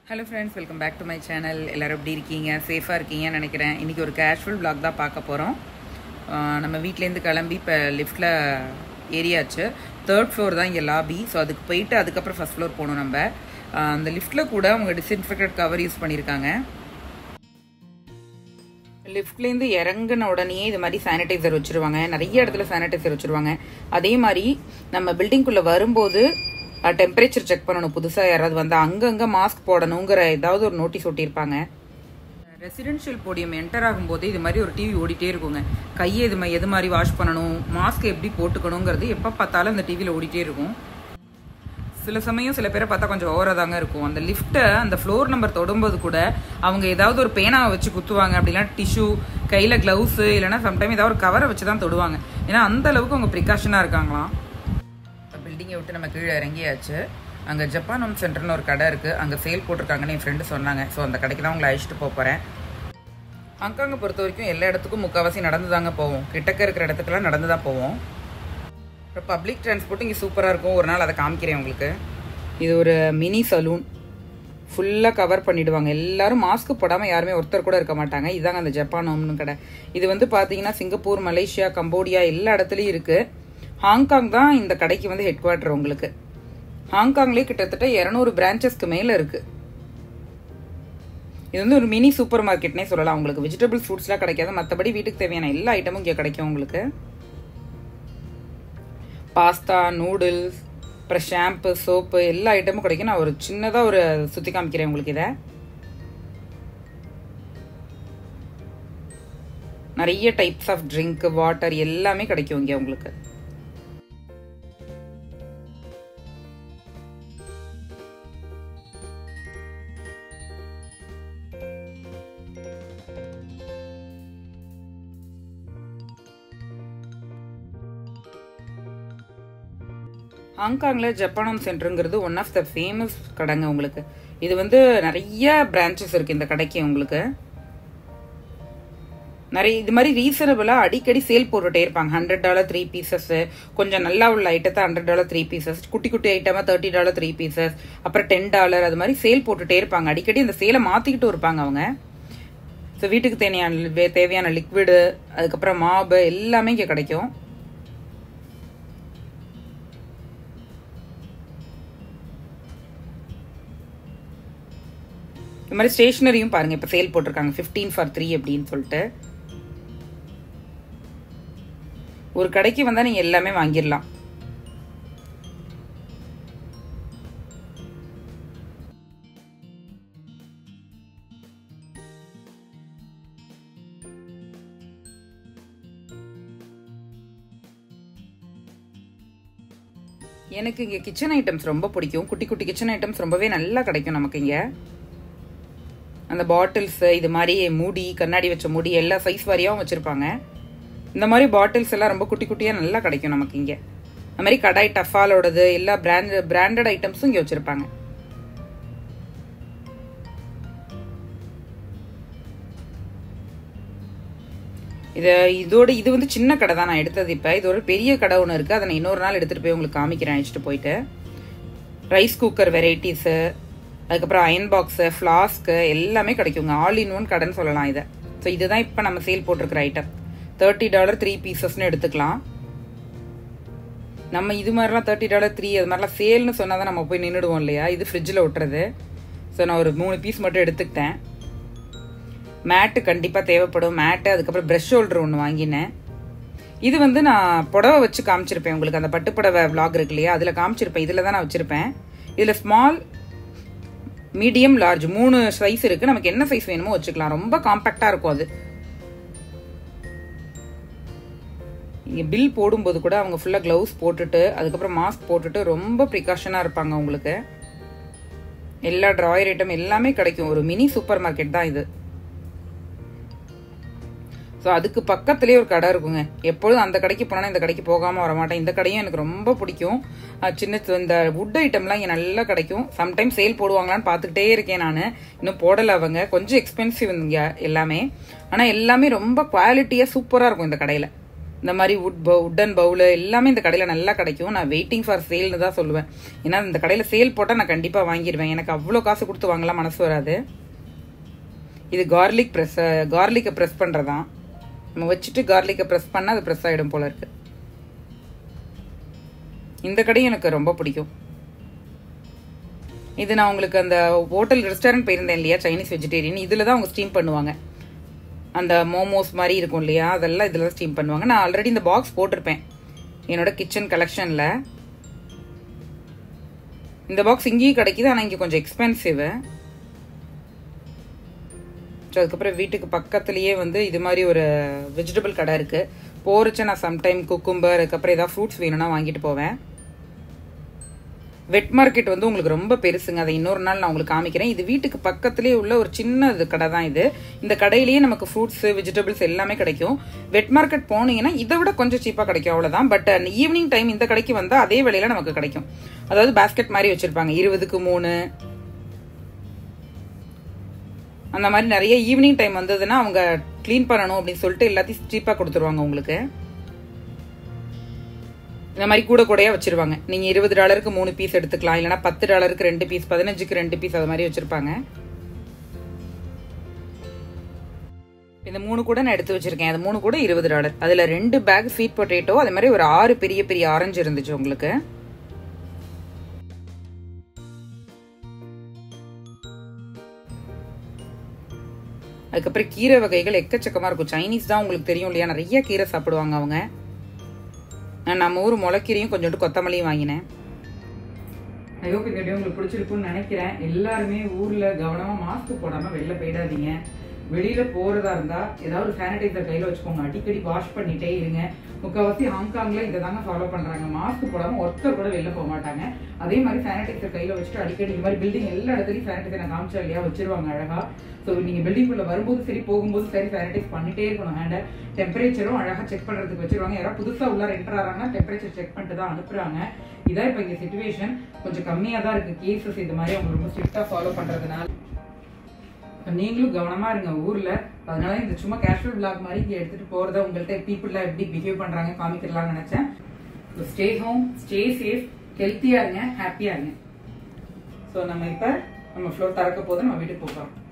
hello friends welcome back to my channel எல்லோரும் எப்படி இருக்கீங்க சேஃபாக இருக்கீங்கன்னு நினைக்கிறேன் இன்றைக்கி ஒரு கேஷுவல் vlog தான் பார்க்க போகிறோம் நம்ம வீட்டிலேருந்து கிளம்பி இப்போ லிஃப்ட்டில் ஏரியாச்சு தேர்ட் ஃப்ளோர் தான் இங்கே லாபி ஸோ அதுக்கு போயிட்டு அதுக்கப்புறம் ஃபஸ்ட் ஃப்ளோர் போகணும் நம்ம ஆஹ் அந்த லிஃப்ட்டில் கூட அவங்க டிஸ்இன்ஃபெக்டட் கவர் யூஸ் பண்ணியிருக்காங்க லிஃப்ட்லேருந்து இறங்கின உடனே இது மாதிரி சானிடைசர் வச்சுருவாங்க நிறைய இடத்துல சானிடைசர் வச்சுருவாங்க அதே மாதிரி நம்ம பில்டிங்குள்ளே வரும்போது டெம்பரேச்சர் செக் பண்ணணும் புதுசாக யாராவது வந்தால் அங்கங்கே மாஸ்க் போடணுங்கிற ஏதாவது ஒரு நோட்டீஸ் ஒட்டியிருப்பாங்க ரெசிடென்ஷியல் போடியம் என்டர் ஆகும்போது இது மாதிரி ஒரு டிவி ஓடிட்டே இருக்குங்க கையை இது மாதிரி எது மாதிரி வாஷ் பண்ணணும் மாஸ்க் எப்படி போட்டுக்கணுங்கிறது எப்போ பார்த்தாலும் அந்த டிவியில் ஓடிட்டே இருக்கும் சில சமயம் சில பேரை பார்த்தா கொஞ்சம் ஓவராக தாங்க இருக்கும் அந்த லிஃப்ட்டை அந்த ஃப்ளோர் நம்பர் தொடும்போது கூட அவங்க ஏதாவது ஒரு பேனாவை வச்சு குத்துவாங்க அப்படின்னா டிஷ்யூ கையில் க்ளவுஸு இல்லைன்னா சம்டைம் ஏதாவது ஒரு கவரை வச்சு தான் தொடுவாங்க ஏன்னா அந்த அளவுக்கு அவங்க ப்ரிகாஷனாக இருக்காங்களாம் பில்டிங்கை விட்டு நம்ம கீழே இறங்கியாச்சு அங்கே ஜப்பான் ஹோம் சென்டர்னு ஒரு கடை இருக்குது அங்கே சேல் போட்டிருக்காங்கன்னு என் ஃப்ரெண்டு சொன்னாங்க ஸோ அந்த கடைக்கு தான் உங்களை அழைச்சிட்டு போக போகிறேன் ஹாங்காங்கை பொறுத்த வரைக்கும் எல்லா இடத்துக்கும் முக்கால்வாசி நடந்து தாங்க போவோம் கிட்டக்க இருக்கிற இடத்துக்குலாம் நடந்து தான் போவோம் அப்புறம் பப்ளிக் டிரான்ஸ்போர்ட் இங்கே சூப்பராக இருக்கும் ஒரு நாள் அதை காமிக்கிறேன் உங்களுக்கு இது ஒரு மினி சலூன் ஃபுல்லாக கவர் பண்ணிடுவாங்க எல்லாரும் மாஸ்க் போடாமல் யாருமே ஒருத்தர் கூட இருக்க மாட்டாங்க இதாங்க அந்த ஜப்பான் ஹோம்னு கடை இது வந்து பார்த்தீங்கன்னா சிங்கப்பூர் மலேசியா கம்போடியா எல்லா இடத்துலையும் இருக்குது ஹாங்காங் தான் இந்த கடைக்கு வந்து ஹெட் குவார்ட்டர் உங்களுக்கு ஹாங்காங்லேயே கிட்டத்தட்ட இரநூறு பிரான்ச்சஸ்க்கு மேலே இருக்குது இது வந்து ஒரு மினி சூப்பர் மார்க்கெட்னே சொல்லலாம் உங்களுக்கு வெஜிடபிள் ஃப்ரூட்ஸ்லாம் கிடைக்காது மற்றபடி வீட்டுக்கு தேவையான எல்லா ஐட்டமும் இங்கே கிடைக்கும் உங்களுக்கு பாஸ்தா நூடுல்ஸ் அப்புறம் ஷாம்பு சோப்பு எல்லா ஐட்டமும் கிடைக்கும் நான் ஒரு சின்னதாக ஒரு சுற்றி காமிக்கிறேன் உங்களுக்கு இதை நிறைய டைப்ஸ் ஆஃப் ட்ரிங்க் வாட்டர் எல்லாமே கிடைக்கும் இங்கே உங்களுக்கு ஹாங்காங்கில் ஜப்பானம் சென்டருங்கிறது ஒன் ஆஃப் த ஃபேமஸ் கடைங்க உங்களுக்கு இது வந்து நிறைய பிரான்ச்சஸ் இருக்குது இந்த கடைக்கு உங்களுக்கு நிறைய இது மாதிரி ரீசனபிளாக அடிக்கடி சேல் போட்டுகிட்டே இருப்பாங்க ஹண்ட்ரட் டாலர் த்ரீ பீசஸ் கொஞ்சம் நல்லா உள்ள ஐட்டத்தை ஹண்ட்ரட் டாலர் த்ரீ பீசஸ் குட்டி குட்டி ஐட்டமாக தேர்ட்டி டாலர் த்ரீ பீசஸ் அப்புறம் டென் டாலர் அது மாதிரி சேல் போட்டுகிட்டே இருப்பாங்க அடிக்கடி அந்த சேலை மாற்றிக்கிட்டு இருப்பாங்க அவங்க ஸோ வீட்டுக்கு தேவையான தேவையான லிக்விடு அதுக்கப்புறம் மாபு எல்லாமே இங்கே கிடைக்கும் இது மாதிரி ஸ்டேஷ்னரியும் பாருங்க இப்போ சேல் போட்டிருக்காங்க ஃபிஃப்டீன் ஃபார் த்ரீ அப்படின்னு சொல்லிட்டு ஒரு கடைக்கு வந்தால் நீங்கள் எல்லாமே வாங்கிடலாம் எனக்கு இங்கே கிச்சன் ஐட்டம்ஸ் ரொம்ப பிடிக்கும் குட்டி குட்டி கிச்சன் ஐட்டம்ஸ் ரொம்பவே நல்லா கிடைக்கும் நமக்கு இங்கே அந்த பாட்டில்ஸ் இது மாதிரி மூடி கண்ணாடி வச்ச மூடி எல்லா சைஸ் வாரியாகவும் வச்சுருப்பாங்க இந்த மாதிரி பாட்டில்ஸ் எல்லாம் ரொம்ப குட்டி குட்டியாக நல்லா கிடைக்கும் நமக்கு இங்கே அது மாதிரி கடாய் டஃபாலோடது எல்லா பிராண்ட் பிராண்டட் ஐட்டம்ஸும் இங்கே வச்சுருப்பாங்க இது இதோட இது வந்து சின்ன கடை தான் நான் எடுத்தது இப்போ இது ஒரு பெரிய கடை ஒன்று இருக்குது அதை நான் இன்னொரு நாள் எடுத்துகிட்டு போய் உங்களுக்கு காமிக்கிறேன் அழைச்சிட்டு போயிட்டு ரைஸ் குக்கர் வெரைட்டிஸு அதுக்கப்புறம் அயன் பாக்ஸு ஃப்ளாஸ்க்கு எல்லாமே கிடைக்குங்க ஆல் இன் ஒன் கடைன்னு சொல்லலாம் இதை ஸோ இதுதான் இப்போ நம்ம சேல் போட்டிருக்கிற ஐட்டம் தேர்ட்டி டாலர் த்ரீ பீசஸ்னு எடுத்துக்கலாம் நம்ம இது மாதிரிலாம் தேர்ட்டி டாலர் த்ரீ அது மாதிரிலாம் சேல்னு சொன்னால் தான் நம்ம போய் நின்றுடுவோம் இல்லையா இது ஃப்ரிட்ஜில் ஒட்டுறது ஸோ நான் ஒரு மூணு பீஸ் மட்டும் எடுத்துக்கிட்டேன் மேட்டு கண்டிப்பாக தேவைப்படும் மேட்டு அதுக்கப்புறம் ப்ரெஷ் ஹோல்டர் ஒன்று வாங்கினேன் இது வந்து நான் புடவை வச்சு காமிச்சிருப்பேன் உங்களுக்கு அந்த பட்டு புடவை விளாக் இருக்கு இல்லையா அதில் காமிச்சிருப்பேன் இதில் தான் நான் வச்சுருப்பேன் இதில் ஸ்மால் மீடியம் லார்ஜ் மூணு சைஸ் இருக்குது நமக்கு என்ன சைஸ் வேணுமோ வச்சுக்கலாம் ரொம்ப காம்பேக்டாக இருக்கும் அது இங்கே பில் போடும்போது கூட அவங்க ஃபுல்லாக க்ளவுஸ் போட்டுட்டு அதுக்கப்புறம் மாஸ்க் போட்டுட்டு ரொம்ப ப்ரிகாஷனாக இருப்பாங்க உங்களுக்கு எல்லா ட்ராயர் ஐட்டம் எல்லாமே கிடைக்கும் ஒரு மினி சூப்பர் மார்க்கெட் தான் இது ஸோ அதுக்கு பக்கத்துலேயே ஒரு கடை இருக்குங்க எப்பொழுதும் அந்த கடைக்கு போனால் இந்த கடைக்கு போகாமல் வர மாட்டேன் இந்த கடையும் எனக்கு ரொம்ப பிடிக்கும் சின்ன இந்த வுட் ஐட்டம்லாம் இங்கே நல்லா கிடைக்கும் சம்டைம் சேல் போடுவாங்களான்னு பார்த்துக்கிட்டே இருக்கேன் நான் இன்னும் போடலை அவங்க கொஞ்சம் எக்ஸ்பென்சிவ் இங்கே எல்லாமே ஆனால் எல்லாமே ரொம்ப குவாலிட்டியாக சூப்பராக இருக்கும் இந்த கடையில் இந்த மாதிரி வுட் பவு உட்டன் பவுல் எல்லாமே இந்த கடையில் நல்லா கிடைக்கும் நான் வெயிட்டிங் ஃபார் சேல்னு தான் சொல்லுவேன் ஏன்னா இந்த கடையில் சேல் போட்டால் நான் கண்டிப்பாக வாங்கிடுவேன் எனக்கு அவ்வளோ காசு கொடுத்து வாங்கலாம் மனசு வராது இது கார்லிக் ப்ரெஸ் கார்லிக்கை ப்ரெஸ் பண்ணுறதான் நம்ம வச்சுட்டு கார்லிக்கை ப்ரெஸ் பண்ணால் அது ப்ரெஸ் ஆகிடும் போல இருக்கு இந்த கடையும் எனக்கு ரொம்ப பிடிக்கும் இது நான் உங்களுக்கு அந்த ஹோட்டல் ரெஸ்டாரண்ட் போயிருந்தேன் இல்லையா சைனீஸ் வெஜிடேரியன் இதில் தான் அவங்க ஸ்டீம் பண்ணுவாங்க அந்த மோமோஸ் மாதிரி இருக்கும் இல்லையா அதெல்லாம் இதில் தான் ஸ்டீம் பண்ணுவாங்க நான் ஆல்ரெடி இந்த பாக்ஸ் போட்டிருப்பேன் என்னோட கிச்சன் கலெக்ஷனில் இந்த பாக்ஸ் இங்கேயும் கிடைக்குது ஆனால் இங்கே கொஞ்சம் எக்ஸ்பென்சிவ் ஸோ அதுக்கப்புறம் வீட்டுக்கு பக்கத்துலேயே வந்து இது மாதிரி ஒரு வெஜிடபிள் கடை இருக்குது போகிறச்ச நான் சம்டைம் குக்கும்பர் அதுக்கப்புறம் ஏதாவது ஃப்ரூட்ஸ் வேணும்னா வாங்கிட்டு போவேன் வெட் மார்க்கெட் வந்து உங்களுக்கு ரொம்ப பெருசுங்க அதை இன்னொரு நாள் நான் உங்களுக்கு காமிக்கிறேன் இது வீட்டுக்கு பக்கத்துலேயே உள்ள ஒரு சின்ன இது கடை தான் இது இந்த கடையிலேயே நமக்கு ஃப்ரூட்ஸ் வெஜிடபிள்ஸ் எல்லாமே கிடைக்கும் வெட் மார்க்கெட் போனீங்கன்னா இதை விட கொஞ்சம் சீப்பாக கிடைக்கும் அவ்வளோதான் பட் ஈவினிங் டைம் இந்த கடைக்கு வந்தால் அதே விலையில நமக்கு கிடைக்கும் அதாவது பேஸ்கெட் மாதிரி வச்சிருப்பாங்க இருபதுக்கு மூணு அந்த மாதிரி நிறைய ஈவினிங் டைம் வந்ததுன்னா அவங்க க்ளீன் பண்ணணும் அப்படின்னு சொல்லிட்டு எல்லாத்தையும் சீப்பாக கொடுத்துருவாங்க உங்களுக்கு இந்த மாதிரி கூட கூடையா வச்சிருவாங்க நீங்க இருபது டாலருக்கு மூணு பீஸ் எடுத்துக்கலாம் இல்லைன்னா பத்து டாலருக்கு ரெண்டு பீஸ் பதினஞ்சுக்கு ரெண்டு பீஸ் அது மாதிரி வச்சிருப்பாங்க இந்த மூணு கூட நான் எடுத்து வச்சிருக்கேன் அது மூணு கூட இருபது டாலர் அதுல ரெண்டு பேக் ஸ்வீட் பொட்டேட்டோ அதே மாதிரி ஒரு ஆறு பெரிய பெரிய ஆரஞ்சு இருந்துச்சு உங்களுக்கு அதுக்கப்புறம் கீரை வகைகள் எக்கச்சக்கமா இருக்கும் சைனீஸ் தான் உங்களுக்கு தெரியும் இல்லையா நிறைய கீரை சாப்பிடுவாங்க அவங்க நான் நம்ம ஊர் முளைக்கீரையும் கொஞ்சோண்டு கொத்தமல்லியும் வாங்கினேன் ஐ ஹோப் இந்த வீடியோ உங்களுக்கு பிடிச்சிருக்கும்னு நினைக்கிறேன் எல்லாருமே ஊர்ல கவனமா மாஸ்க் போடாம வெளில போயிடாதீங்க வெளியில போறதா இருந்தா ஏதாவது சானிடைசர் கையில வச்சுக்கோங்க அடிக்கடி வாஷ் பண்ணிட்டே இருங்க முக்கால்வாசி ஹாங்காங்ல இதை தாங்க ஃபாலோ பண்றாங்க மாஸ்க் போடாம ஒருத்தர் கூட வெளில போக மாட்டாங்க அதே மாதிரி சானிடைசர் கையில வச்சுட்டு அடிக்கடி இந்த மாதிரி பில்டிங் எல்லா இடத்துலயும் சானிடைசர் நான் காமிச்சா இல்லையா வச்சிருவாங்க அழகா ஸோ நீங்க பில்டிங் குள்ள வரும்போது சரி போகும்போது சரி சானிடைஸ் பண்ணிட்டே இருக்கணும் ஹேண்டை டெம்பரேச்சரும் அழகா செக் பண்றதுக்கு வச்சிருவாங்க யாராவது புதுசா உள்ள என்டர் ஆறாங்கன்னா டெம்பரேச்சர் செக் பண்ணிட்டு தான் அனுப்புறாங்க இதான் இப்போ இங்க சுச்சுவேஷன் கொஞ்சம் கம்மியா தான் இருக்கு கேசஸ் இது மாதிரி அவங்க ரொம்ப ஸ்ட்ரிக்டா ஃபாலோ பண்றதுனால நீங்களும் கவனமா இருங்க ஊர்ல அதனால இந்த சும்மா கேஷுவல் பிளாக் மாதிரி இங்க எடுத்துட்டு போறத உங்கள்ட்ட பீப்புள்லாம் எப்படி பிஹேவ் பண்றாங்க காமிக்கலாம்னு நினைச்சேன் ஸ்டே ஹோம் ஸ்டே சேஃப் ஹெல்த்தியா இருங்க ஹாப்பியா இருங்க ஸோ நம்ம இப்ப நம்ம ஃப்ளோர் திறக்க போது நம்ம வீட்டுக்கு போகிறோம்